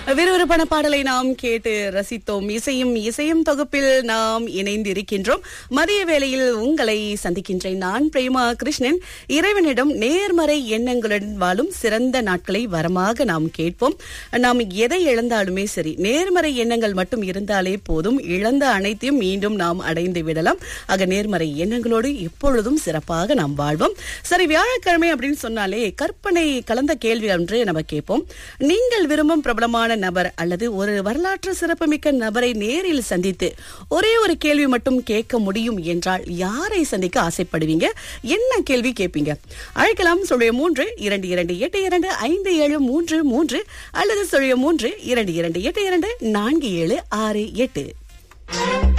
விறுவிறுப்பான பாடலை நாம் கேட்டு ரசித்தோம் இசையும் இசையும் தொகுப்பில் நாம் இணைந்திருக்கின்றோம் மதிய வேளையில் உங்களை சந்திக்கின்றேன் நான் பிரேமா கிருஷ்ணன் இறைவனிடம் நேர்மறை எண்ணங்களுடன் வாழும் சிறந்த நாட்களை வரமாக நாம் கேட்போம் நாம் எதை இழந்தாலுமே சரி நேர்மறை எண்ணங்கள் மட்டும் இருந்தாலே போதும் இழந்த அனைத்தையும் மீண்டும் நாம் அடைந்து விடலாம் ஆக நேர்மறை எண்ணங்களோடு எப்பொழுதும் சிறப்பாக நாம் வாழ்வோம் சரி வியாழக்கிழமை அப்படின்னு சொன்னாலே கற்பனை கலந்த கேள்வி ஒன்று நம்ம கேட்போம் நீங்கள் விரும்பும் பிரபலமான நபர் அல்லது ஒரு வரலாற்று சிறப்புமிக்க நபரை நேரில் சந்தித்து ஒரே ஒரு கேள்வி மட்டும் கேட்க முடியும் என்றால் யாரை சந்திக்க ஆசைப்படுவீங்க என்ன கேள்வி கேட்பீங்க அழைக்கலாம் சொல்லிய மூன்று இரண்டு இரண்டு எட்டு இரண்டு ஐந்து ஏழு மூன்று மூன்று அல்லது சொல்லிய மூன்று இரண்டு இரண்டு எட்டு இரண்டு நான்கு ஏழு ஆறு எட்டு